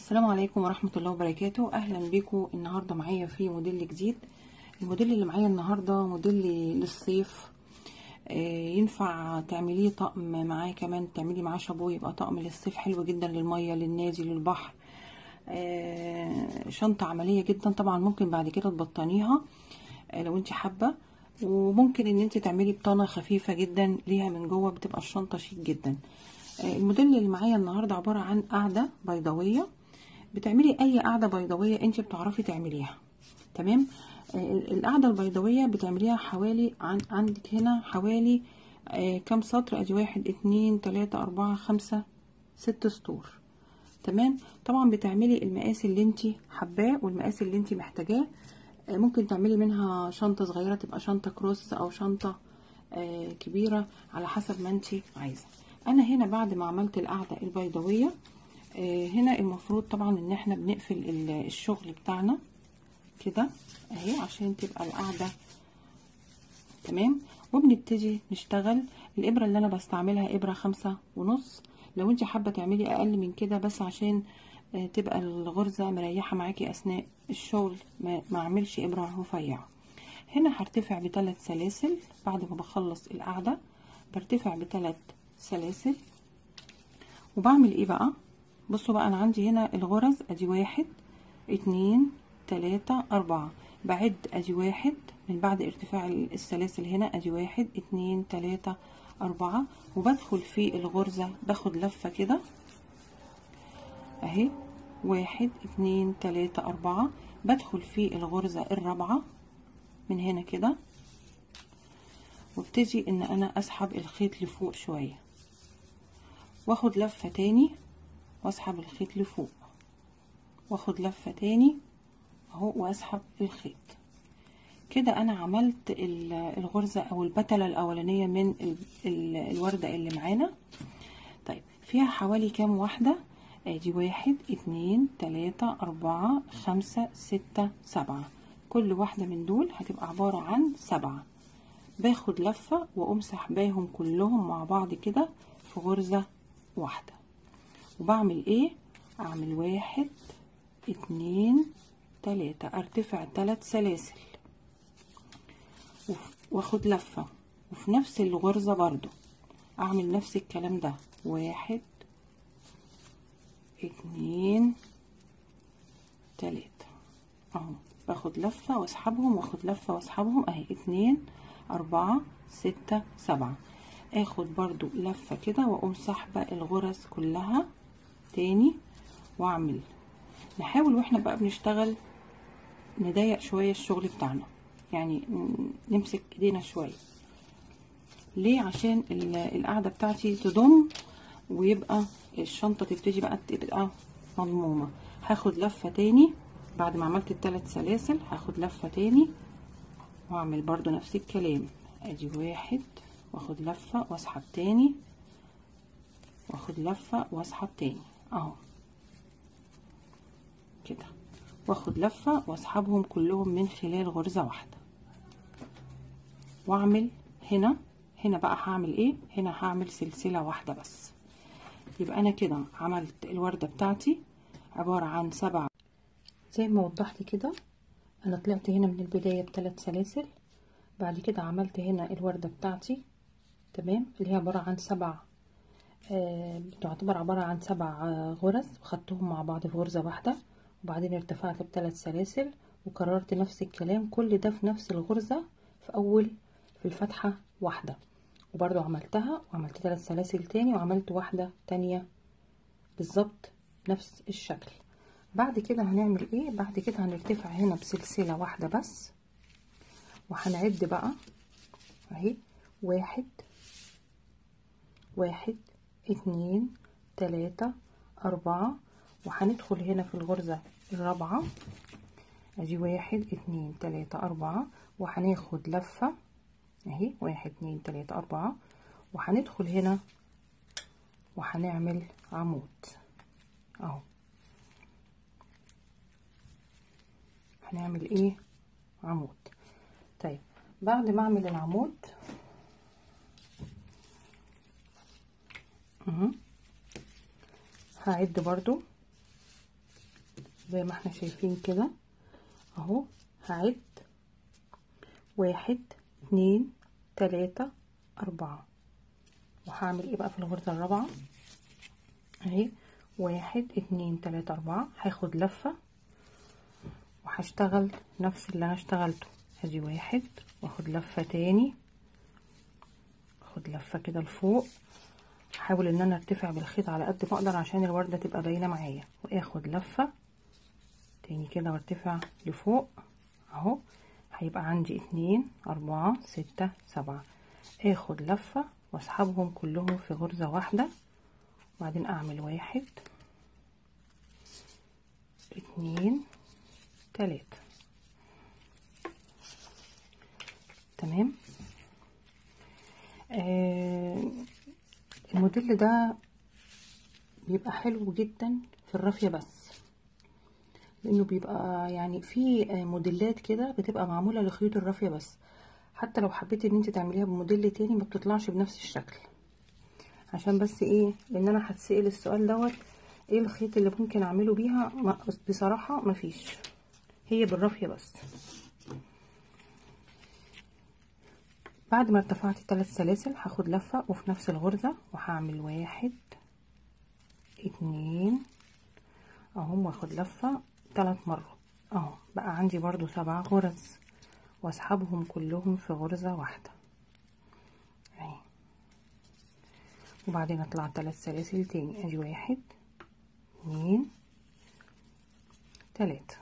السلام عليكم ورحمة الله وبركاته أهلا بكم النهاردة معايا في موديل جديد الموديل اللي معايا النهاردة موديل للصيف آه، ينفع تعمليه طقم معاه كمان تعملي معاه شابو يبقى طقم للصيف حلو جدا للمية للنادي للبحر آه، شنطة عملية جدا طبعا ممكن بعد كده تبطنيها آه، لو انت حابة وممكن ان انت تعملي بطانة خفيفة جدا ليها من جوه بتبقى الشنطة شيك جدا الموديل اللي معايا النهارده عباره عن قاعده بيضاويه بتعملي اي قاعده بيضاويه انت بتعرفي تعمليها تمام القاعده البيضاويه بتعمليها حوالي عن عندك هنا حوالي آه كام سطر ادي واحد اتنين تلاته اربعه خمسه ست سطور تمام طبعا بتعملي المقاس اللي انت حباه والمقاس اللي انت محتاجاه آه ممكن تعملي منها شنطه صغيره تبقى شنطه كروس او شنطه آه كبيره على حسب ما انت عايزه انا هنا بعد ما عملت القاعده البيضاويه آه هنا المفروض طبعا ان احنا بنقفل الشغل بتاعنا كده اهي عشان تبقى القاعده تمام وبنبتدي نشتغل الابره اللي انا بستعملها ابره خمسة ونص لو انت حابه تعملي اقل من كده بس عشان آه تبقى الغرزه مريحه معاكي اثناء الشغل ما, ما اعملش ابره رفيعه هنا هرتفع بثلاث سلاسل بعد ما بخلص القاعده برتفع بثلاث سلاسل وبعمل ايه بقى بصوا بقى انا عندي هنا الغرز ادي واحد اتنين تلاتة اربعة بعد ادي واحد من بعد ارتفاع السلاسل هنا ادي واحد اتنين تلاتة اربعة وبدخل في الغرزة باخد لفة كده اهي واحد اتنين تلاتة اربعة بدخل في الغرزة الرابعة من هنا كده وابتدي ان انا اسحب الخيط لفوق شوية واخد لفة تاني واسحب الخيط لفوق واخد لفة تاني اهو واسحب الخيط كده انا عملت الغرزة او البتلة الاولانية من الوردة اللي معانا طيب فيها حوالي كام واحدة ادي واحد اتنين تلاتة اربعة خمسة ستة سبعة كل واحدة من دول هتبقى عبارة عن سبعة باخد لفة واقوم سحباهم كلهم مع بعض كده في غرزة واحدة وبعمل ايه اعمل واحد اتنين تلاتة ارتفع تلات سلاسل واخد لفة وفي نفس الغرزة برضو اعمل نفس الكلام ده واحد اتنين تلاتة اهو باخد لفة واسحبهم واخد لفة واسحبهم اهي اتنين اربعة ستة سبعة اخد برضو لفة كده واقوم سحبة الغرز كلها تاني واعمل نحاول واحنا بقى بنشتغل نضيق شوية الشغل بتاعنا يعني نمسك ايدينا شوية ليه عشان القاعدة بتاعتي تضم ويبقى الشنطة تبتدي بقى تبقى مضمومة هاخد لفة تاني بعد ما عملت الثلاث سلاسل هاخد لفة تاني واعمل برضو نفس الكلام ادي واحد واخد لفة واسحب تاني واخد لفة واسحب تاني اهو كده واخد لفة واسحبهم كلهم من خلال غرزة واحدة واعمل هنا هنا بقى هعمل ايه هنا هعمل سلسلة واحدة بس يبقى انا كده عملت الوردة بتاعتي عبارة عن سبع زي ما وضحت كده انا طلعت هنا من البداية بثلاث سلاسل بعد كده عملت هنا الوردة بتاعتي تمام اللي هي عبارة عن سبع آه بتعتبر عبارة عن سبع آه غرز خدتهم مع بعض في غرزة واحدة وبعدين ارتفعت بثلاث سلاسل وكررت نفس الكلام كل ده في نفس الغرزة في أول في الفتحة واحدة وبرضو عملتها وعملت ثلاث سلاسل تاني وعملت واحدة تانية بالظبط نفس الشكل بعد كده هنعمل ايه بعد كده هنرتفع هنا بسلسلة واحدة بس وهنعد بقى اهي واحد واحد اتنين تلاتة اربعة وهندخل هنا في الغرزة الرابعة ادي واحد اتنين تلاتة اربعة وهناخد لفة اهي واحد اتنين تلاتة اربعة وهندخل هنا وهنعمل عمود اهو هنعمل ايه عمود طيب بعد ما اعمل العمود اهو هعد برضو زي ما احنا شايفين كده اهو هعد واحد اتنين تلاتة اربعة وهعمل ايه بقى في الغرزة الرابعة اهي واحد اتنين تلاتة اربعة هاخد لفة وهشتغل نفس اللي انا اشتغلته ادي واحد واخد لفة تاني اخد لفة كده لفوق احاول ان انا ارتفع بالخيط على قد ما اقدر عشان الوردة تبقى باينة معايا واخد لفة تاني كده وارتفع لفوق اهو هيبقى عندي اتنين اربعة ستة سبعة اخد لفة واسحبهم كلهم في غرزة واحدة وبعدين اعمل واحد اتنين تلاتة تمام آه الموديل ده بيبقى حلو جدا في الرافية بس لانه بيبقى يعني في موديلات كده بتبقى معمولة لخيوط الرافية بس حتى لو حبيتي ان انت تعمليها بموديل تاني ما بتطلعش بنفس الشكل عشان بس ايه لان انا هتسأل السؤال دوت ايه الخيط اللي ممكن اعمله بيها بصراحة مفيش هي بالرافية بس بعد ما ارتفعت ثلاث سلاسل هاخد لفة وفي نفس الغرزة وهعمل واحد اتنين اهم واخد لفة ثلاث مرات اهو بقى عندي برضو سبع غرز واسحبهم كلهم في غرزة واحدة اهي وبعدين اطلع ثلاث سلاسل تاني ادي واحد اتنين تلاتة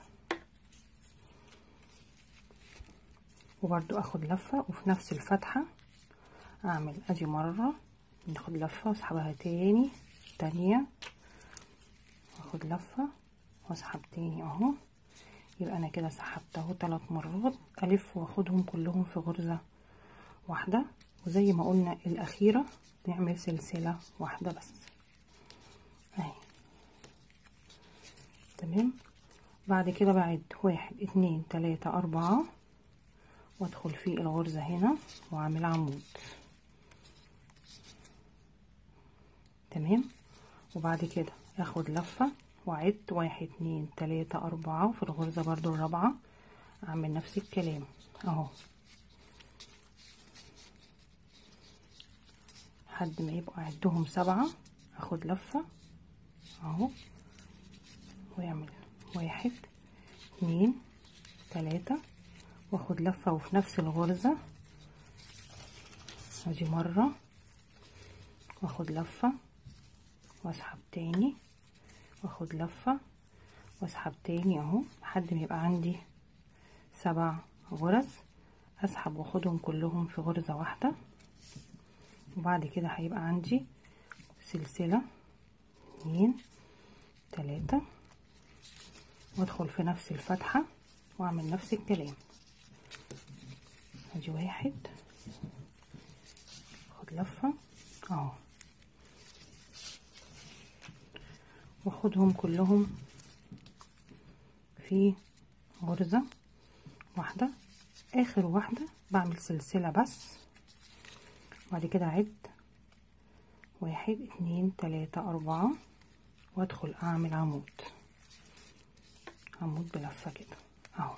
وبرضو اخد لفة وفي نفس الفتحة اعمل ادي مرة ناخد لفة واسحبها تاني تانية واخد لفة واسحب تاني اهو يبقى انا كده سحبت اهو ثلاث مرات الف واخدهم كلهم في غرزة واحدة وزي ما قلنا الاخيرة نعمل سلسلة واحدة بس اهي تمام بعد كده بعد واحد اتنين تلاتة اربعة وادخل في الغرزة هنا واعمل عمود تمام وبعد كده اخد لفة واعد واحد اتنين تلاتة اربعة وفي الغرزة برضو الرابعة اعمل نفس الكلام اهو لحد ما يبقوا عدهم سبعة اخد لفة اهو ويعمل واحد اتنين تلاتة واخد لفة وفي نفس الغرزة ادي مرة واخد لفة واسحب تاني واخد لفة واسحب تاني اهو لحد ما يبقى عندي سبع غرز اسحب واخدهم كلهم في غرزة واحدة وبعد كده هيبقى عندي سلسلة اتنين تلاتة وادخل في نفس الفتحة واعمل نفس الكلام ادي واحد خد لفة اهو واخدهم كلهم في غرزة واحدة اخر واحدة بعمل سلسلة بس بعد كده اعد واحد اتنين تلاتة اربعة وادخل اعمل عمود عمود بلفة كده اهو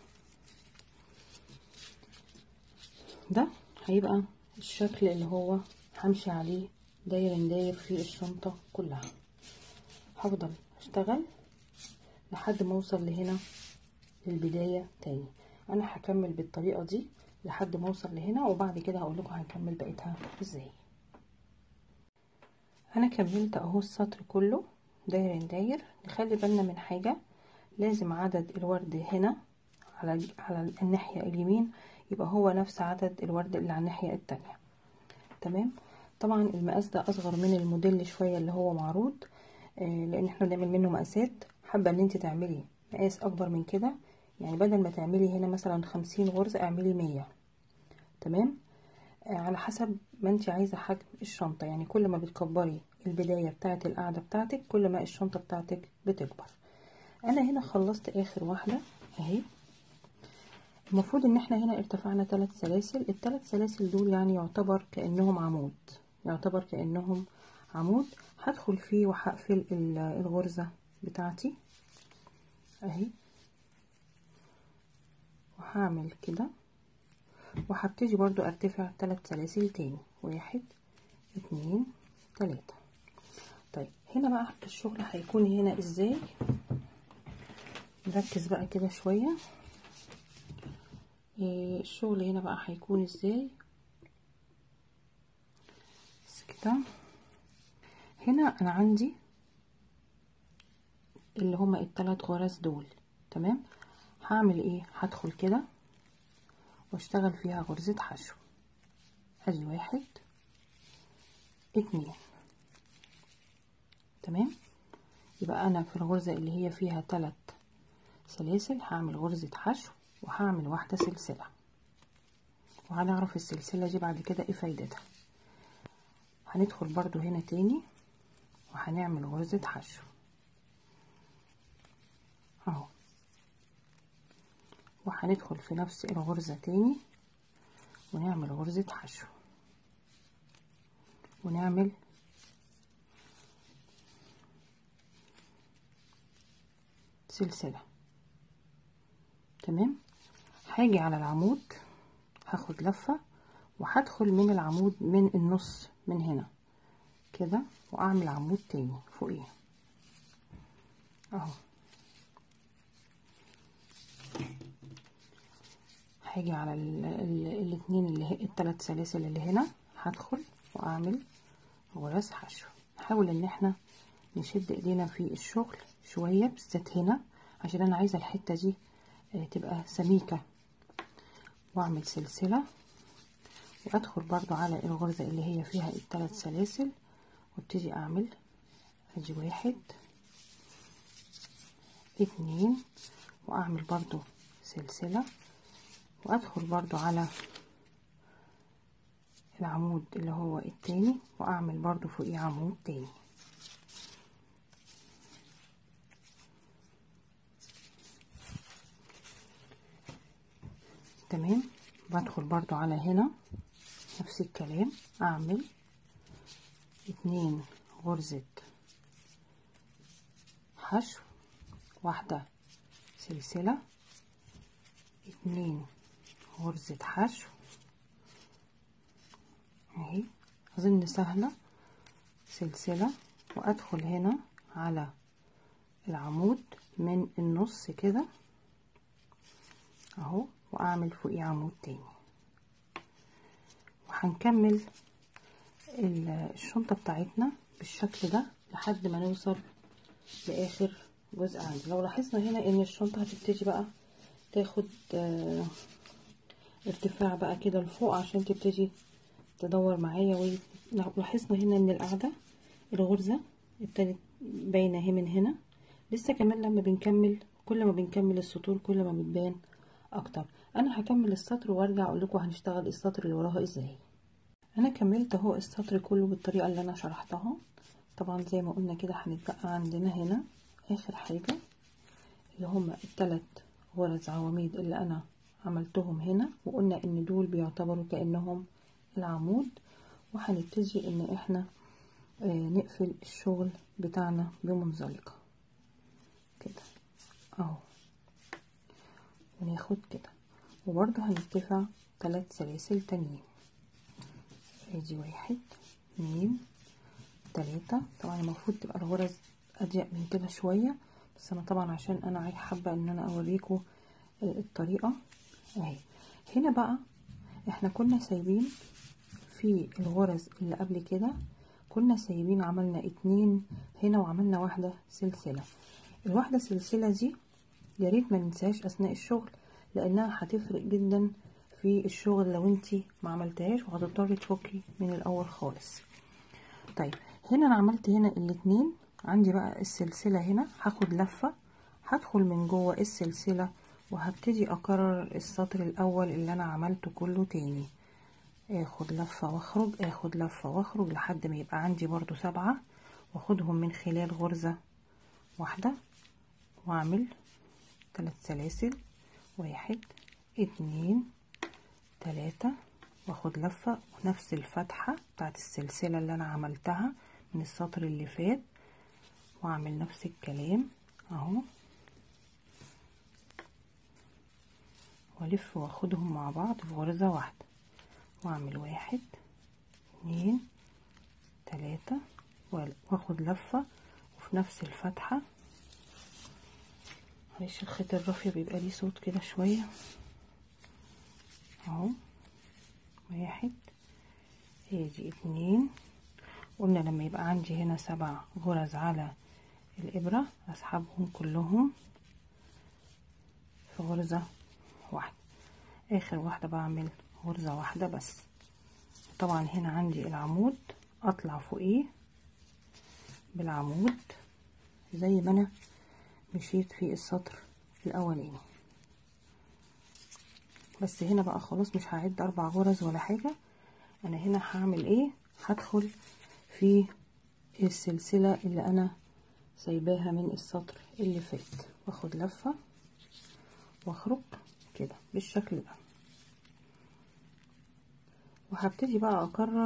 ده هيبقى الشكل اللي هو همشي عليه داير داير في الشنطة كلها هفضل اشتغل لحد ما اوصل لهنا للبداية تاني انا هكمل بالطريقة دي لحد ما اوصل لهنا وبعد كده هقول لكم هنكمل بقيتها ازاي انا كملت اهو السطر كله داير داير نخلي بالنا من حاجة لازم عدد الورد هنا على على الناحية اليمين يبقى هو نفس عدد الورد اللي على الناحية التانية تمام طبعا المقاس ده اصغر من الموديل شوية اللي هو معروض آه لان احنا بنعمل منه مقاسات حابة ان انت تعملي مقاس اكبر من كده يعني بدل ما تعملي هنا مثلا خمسين غرزة اعملي مية تمام آه على حسب ما انت عايزة حجم الشنطة يعني كل ما بتكبري البداية بتاعة القاعدة بتاعتك كل ما الشنطة بتاعتك بتكبر انا هنا خلصت اخر واحدة اهي المفروض ان احنا هنا ارتفعنا ثلاث سلاسل الثلاث سلاسل دول يعني يعتبر كأنهم عمود يعتبر كأنهم عمود هدخل فيه وهقفل الغرزة بتاعتي اهي وهعمل كده وهبتدي برضو ارتفع ثلاث سلاسل تاني واحد اتنين تلاتة طيب هنا بقى الشغل هيكون هنا ازاي نركز بقى كده شوية إيه الشغل هنا بقى هيكون ازاي بس كده هنا انا عندي اللي هما التلات غرز دول تمام هعمل ايه هدخل كده واشتغل فيها غرزة حشو ادي واحد اتنين تمام يبقى انا في الغرزة اللي هي فيها تلات سلاسل هعمل غرزة حشو وهعمل واحدة سلسلة وهنعرف السلسلة دي بعد كده ايه فايدتها هندخل برضو هنا تاني وهنعمل غرزة حشو اهو وهندخل في نفس الغرزة تاني ونعمل غرزة حشو ونعمل سلسلة تمام هاجي على العمود هاخد لفة وهدخل من العمود من النص من هنا كده واعمل عمود تاني فوقيه اهو هاجي على ال ال الاتنين اللي هي التلات سلاسل اللي هنا هدخل واعمل غرز حشو نحاول ان احنا نشد ايدينا في الشغل شوية بالذات هنا عشان انا عايزة الحتة دي تبقى سميكة واعمل سلسلة وادخل برضو على الغرزة اللي هي فيها التلات سلاسل وابتدي اعمل ادي واحد اتنين واعمل برضو سلسلة وادخل برضو على العمود اللي هو التاني واعمل برضو فوقيه عمود تاني تمام بدخل برضو على هنا نفس الكلام اعمل اتنين غرزة حشو واحدة سلسلة اتنين غرزة حشو اهي اظن سهلة سلسلة وادخل هنا على العمود من النص كده اهو واعمل فوقيه عمود تاني وهنكمل الشنطة بتاعتنا بالشكل ده لحد ما نوصل لاخر جزء عندي لو لاحظنا هنا ان الشنطة هتبتدي بقى تاخد اه ارتفاع بقى كده لفوق عشان تبتدي تدور معايا ولاحظنا هنا ان القاعدة الغرزة ابتدت باينة اهي من هنا لسه كمان لما بنكمل كل ما بنكمل السطور كل ما بتبان اكتر انا هكمل السطر وارجع اقول لكم هنشتغل السطر اللي وراها ازاي انا كملت اهو السطر كله بالطريقه اللي انا شرحتها طبعا زي ما قلنا كده هنتبقى عندنا هنا اخر حاجه اللي هما الثلاث غرز عواميد اللي انا عملتهم هنا وقلنا ان دول بيعتبروا كانهم العمود وهنبتدي ان احنا آه نقفل الشغل بتاعنا بمنزلقه كده اهو وناخد كده وبرضه هنرتفع ثلاث سلاسل تانيين ادي واحد اتنين تلاتة طبعا المفروض تبقى الغرز اضيق من كده شوية بس انا طبعا عشان انا حابة ان انا اوريكم الطريقة اهي هنا بقى احنا كنا سايبين في الغرز اللي قبل كده كنا سايبين عملنا اتنين هنا وعملنا واحدة سلسلة الواحدة سلسلة دي يا ريت ما ننساش اثناء الشغل لانها هتفرق جدا في الشغل لو انتي ما عملتهاش وهتضطري تفكي من الاول خالص طيب هنا انا عملت هنا الاتنين عندي بقى السلسله هنا هاخد لفه هدخل من جوه السلسله وهبتدي اكرر السطر الاول اللي انا عملته كله تاني اخد لفه واخرج اخد لفه واخرج لحد ما يبقى عندي برضو سبعة واخدهم من خلال غرزه واحده واعمل ثلاث سلاسل واحد اتنين تلاتة واخد لفة ونفس الفتحة بتاعت السلسلة اللي انا عملتها من السطر اللي فات واعمل نفس الكلام اهو والف واخدهم مع بعض في غرزة واحدة واعمل واحد اتنين تلاتة واخد لفة وفي نفس الفتحة معلش الخيط الرافية بيبقى ليه صوت كده شوية اهو واحد ادي اتنين قلنا لما يبقى عندي هنا سبع غرز على الإبرة أسحبهم كلهم في غرزة واحدة آخر واحدة بعمل غرزة واحدة بس طبعا هنا عندي العمود أطلع فوقيه بالعمود زي ما أنا مشيت في السطر الأولاني بس هنا بقى خلاص مش هعد أربع غرز ولا حاجة أنا هنا هعمل إيه هدخل في السلسلة اللي أنا سايباها من السطر اللي فات واخد لفة واخرج كده بالشكل ده وهبتدي بقى اكرر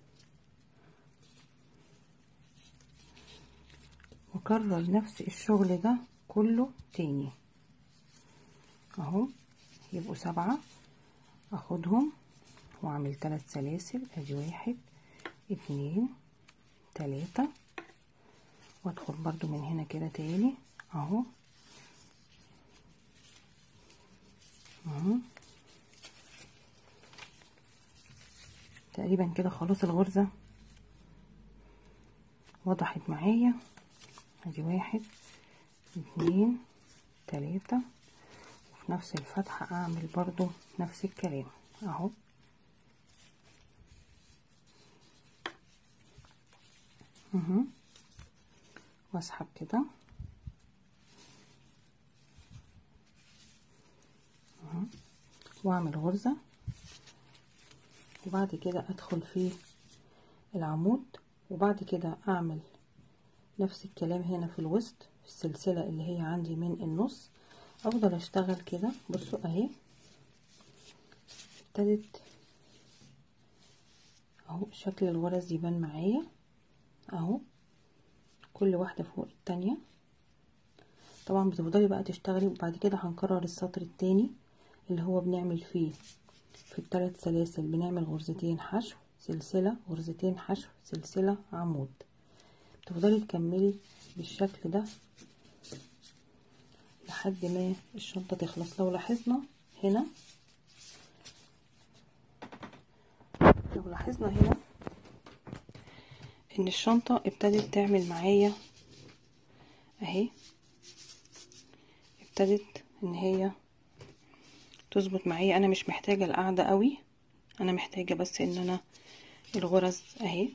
واكرر نفس الشغل ده كله تاني اهو يبقوا سبعة اخدهم واعمل ثلاث سلاسل ادي واحد اتنين تلاتة وادخل برضو من هنا كده تاني اهو اهو تقريبا كده خلاص الغرزة وضحت معايا ادي واحد اتنين تلاتة وفي نفس الفتحة اعمل برضو نفس الكلام اهو اهو واسحب كده واعمل غرزة وبعد كده ادخل في العمود وبعد كده اعمل نفس الكلام هنا في الوسط في السلسلة اللي هي عندي من النص افضل اشتغل كده بصوا اهي ابتدت اهو شكل الغرز يبان معايا اهو كل واحدة فوق التانية طبعا بتفضلي بقى تشتغلي وبعد كده هنكرر السطر التاني اللي هو بنعمل فيه في الثلاث سلاسل بنعمل غرزتين حشو سلسلة غرزتين حشو سلسلة عمود تفضلي تكملي بالشكل ده لحد ما الشنطة تخلص لو لاحظنا هنا لو لاحظنا هنا ان الشنطة ابتدت تعمل معايا اهي ابتدت ان هي تظبط معايا انا مش محتاجة القاعدة قوي انا محتاجة بس ان انا الغرز اهي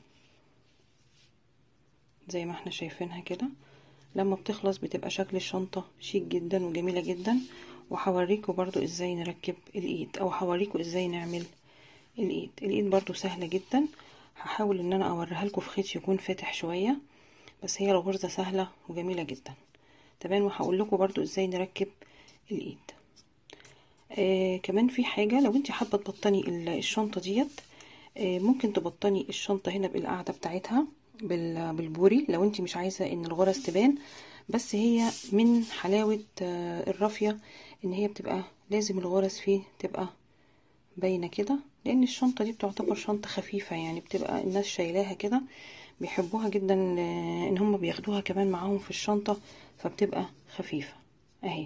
زي ما احنا شايفينها كده لما بتخلص بتبقى شكل الشنطة شيك جدا وجميلة جدا وهوريكم برضو ازاي نركب الايد او هوريكم ازاي نعمل الايد الايد برضو سهلة جدا هحاول ان انا اوريها لكم في خيط يكون فاتح شوية بس هي الغرزة سهلة وجميلة جدا تمام وهقول لكم برضو ازاي نركب الايد آه كمان في حاجة لو انت حابة تبطني الشنطة ديت آه ممكن تبطني الشنطة هنا بالقاعدة بتاعتها بالبوري لو انت مش عايزة ان الغرز تبان بس هي من حلاوة آه الرافية ان هي بتبقى لازم الغرز فيه تبقى باينة كده لان الشنطة دي بتعتبر شنطة خفيفة يعني بتبقى الناس شايلاها كده بيحبوها جدا ان هم بياخدوها كمان معاهم في الشنطة فبتبقى خفيفة اهي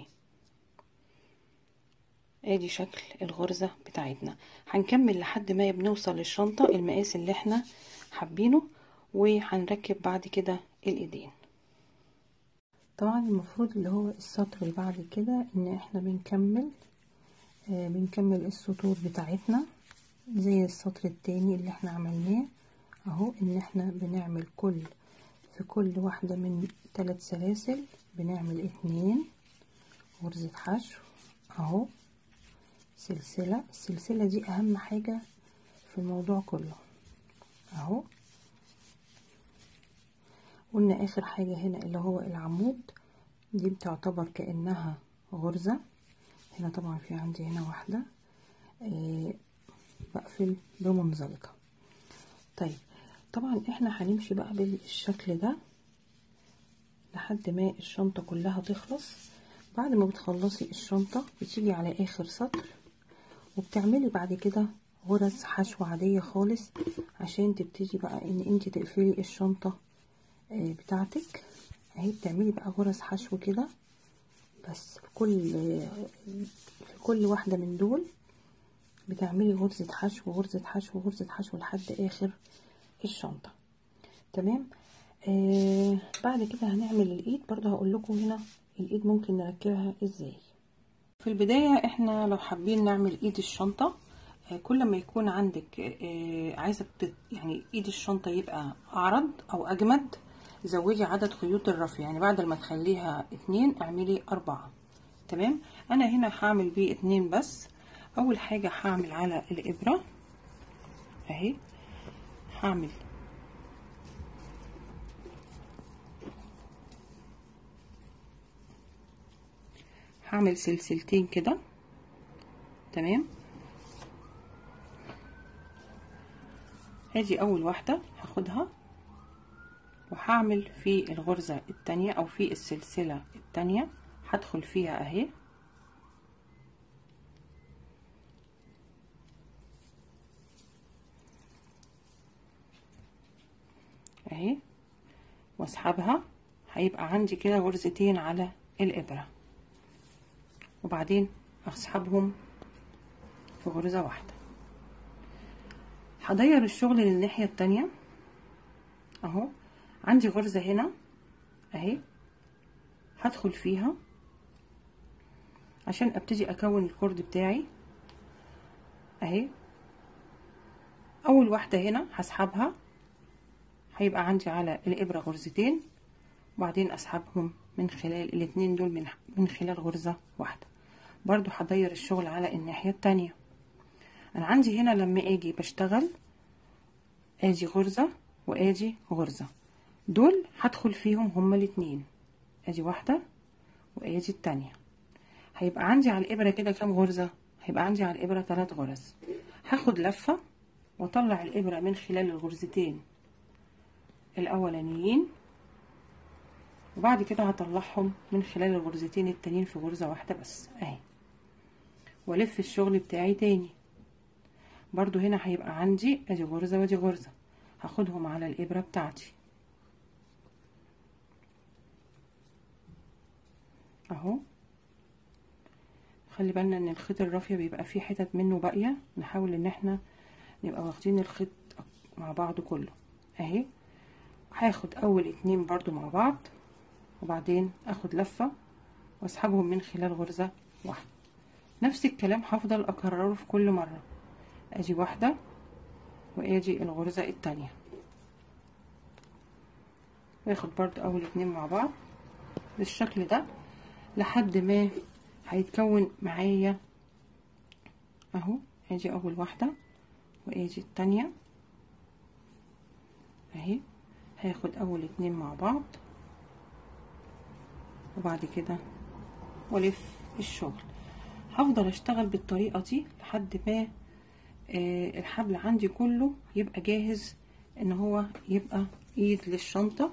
ادي شكل الغرزة بتاعتنا هنكمل لحد ما بنوصل للشنطة المقاس اللي احنا حابينه وهنركب بعد كده الايدين طبعا المفروض اللي هو السطر اللي بعد كده ان احنا بنكمل آه بنكمل السطور بتاعتنا زي السطر التاني اللي احنا عملناه اهو ان احنا بنعمل كل في كل واحدة من ثلاث سلاسل بنعمل اتنين غرزة حشو اهو سلسلة السلسلة دي اهم حاجة في الموضوع كله اهو قلنا اخر حاجة هنا اللي هو العمود دي بتعتبر كأنها غرزة هنا طبعا في عندي هنا واحدة آه بقفل بمنزلقة طيب طبعا احنا هنمشي بقى بالشكل ده لحد ما الشنطة كلها تخلص بعد ما بتخلصي الشنطة بتيجي على اخر سطر وبتعملي بعد كده غرز حشو عادية خالص عشان تبتدي بقى ان انت تقفلي الشنطة بتاعتك اهي بتعملي بقى غرز حشو كده بس في كل في كل واحدة من دول بتعملي غرزة حشو غرزة حشو غرزة حشو لحد اخر الشنطة تمام آه بعد كده هنعمل الايد برضه هقول لكم هنا الايد ممكن نركبها ازاي في البداية احنا لو حابين نعمل ايد الشنطة آه كل ما يكون عندك آه عايزة يعني ايد الشنطة يبقى اعرض او اجمد زودي عدد خيوط الرف يعني بعد ما تخليها اتنين اعملي اربعة تمام انا هنا هعمل بيه اتنين بس اول حاجة هعمل على الابرة اهي هعمل هعمل سلسلتين كده تمام ادي اول واحدة هاخدها وهعمل في الغرزة التانية او في السلسلة التانية هدخل فيها اهي اهي واسحبها هيبقى عندي كده غرزتين على الابره وبعدين اسحبهم في غرزة واحدة هضير الشغل للناحية التانية اهو عندي غرزة هنا اهي هدخل فيها عشان ابتدي اكون الكورد بتاعي اهي اول واحدة هنا هسحبها هيبقى عندي على الابرة غرزتين وبعدين اسحبهم من خلال الاتنين دول من, من خلال غرزة واحدة برضو هضير الشغل على الناحية التانية انا عندي هنا لما اجي بشتغل ادي غرزة وادي غرزة دول هدخل فيهم هما الاتنين ادي واحدة وادي التانية هيبقى عندي على الابرة كده كام غرزة هيبقى عندي على الابرة ثلاث غرز هاخد لفة واطلع الابرة من خلال الغرزتين الاولانيين وبعد كده هطلعهم من خلال الغرزتين التانيين في غرزة واحدة بس اهي والف الشغل بتاعي تاني برضو هنا هيبقى عندي ادي غرزة وادي غرزة هاخدهم على الابرة بتاعتي اهو خلي بالنا ان الخيط الرافية بيبقى فيه حتت منه باقية نحاول ان احنا نبقى واخدين الخيط مع بعض كله اهي هاخد اول اتنين برضو مع بعض وبعدين اخد لفة واسحبهم من خلال غرزة واحدة نفس الكلام هفضل اكرره في كل مرة ادي واحدة وادي الغرزة التانية واخد برضو اول اتنين مع بعض بالشكل ده لحد ما هيتكون معايا اهو ادي اول واحدة وادي التانية اهي هاخد اول اتنين مع بعض وبعد كده والف الشغل هفضل اشتغل بالطريقة دي لحد ما آه الحبل عندي كله يبقى جاهز ان هو يبقى ايد للشنطة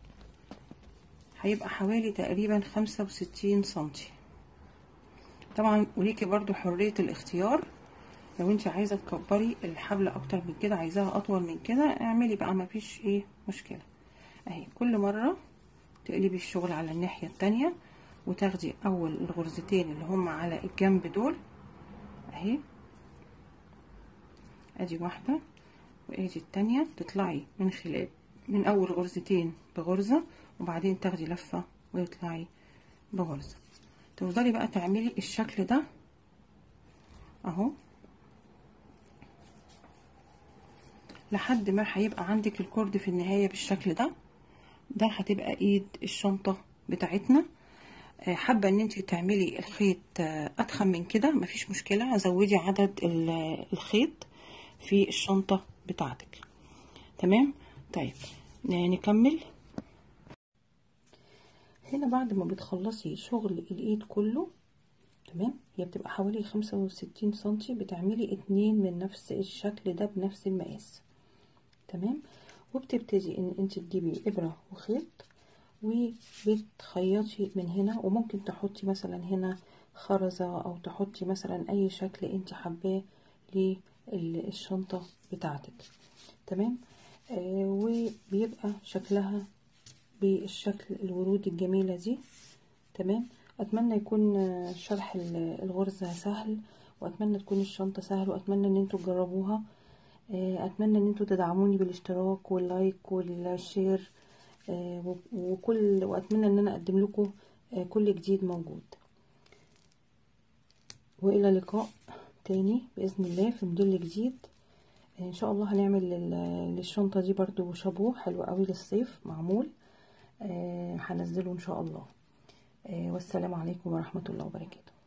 هيبقى حوالي تقريبا خمسة وستين سنتي طبعا وليكي برضو حرية الاختيار لو انت عايزة تكبري الحبل اكتر من كده عايزاها اطول من كده اعملي بقى مفيش ايه مشكلة اهي كل مرة تقلبي الشغل على الناحية التانية وتاخدي اول الغرزتين اللي هم على الجنب دول اهي ادي واحدة وادي التانية تطلعي من خلال من اول غرزتين بغرزة وبعدين تاخدي لفة وتطلعي بغرزة تفضلي بقى تعملي الشكل ده اهو لحد ما هيبقى عندك الكورد في النهاية بالشكل ده ده هتبقى ايد الشنطة بتاعتنا حابة ان انت تعملي الخيط اتخن من كده مفيش مشكلة زودي عدد الخيط في الشنطة بتاعتك تمام طيب نكمل هنا بعد ما بتخلصي شغل الايد كله تمام هي بتبقى حوالي خمسة وستين سنتي بتعملي اتنين من نفس الشكل ده بنفس المقاس تمام وبتبتدي ان انت تجيبي ابرة وخيط وبتخيطي من هنا وممكن تحطي مثلا هنا خرزة او تحطي مثلا اي شكل انت حباه للشنطة بتاعتك تمام آه وبيبقى شكلها بالشكل الورود الجميلة دي تمام اتمنى يكون شرح الغرزة سهل واتمنى تكون الشنطة سهل واتمنى ان انتوا تجربوها اتمنى ان انتوا تدعموني بالاشتراك واللايك والشير وكل واتمنى ان انا اقدم لكم كل جديد موجود والى لقاء تاني باذن الله في موديل جديد ان شاء الله هنعمل للشنطه دي برضو شابو حلو قوي للصيف معمول هنزله ان شاء الله والسلام عليكم ورحمه الله وبركاته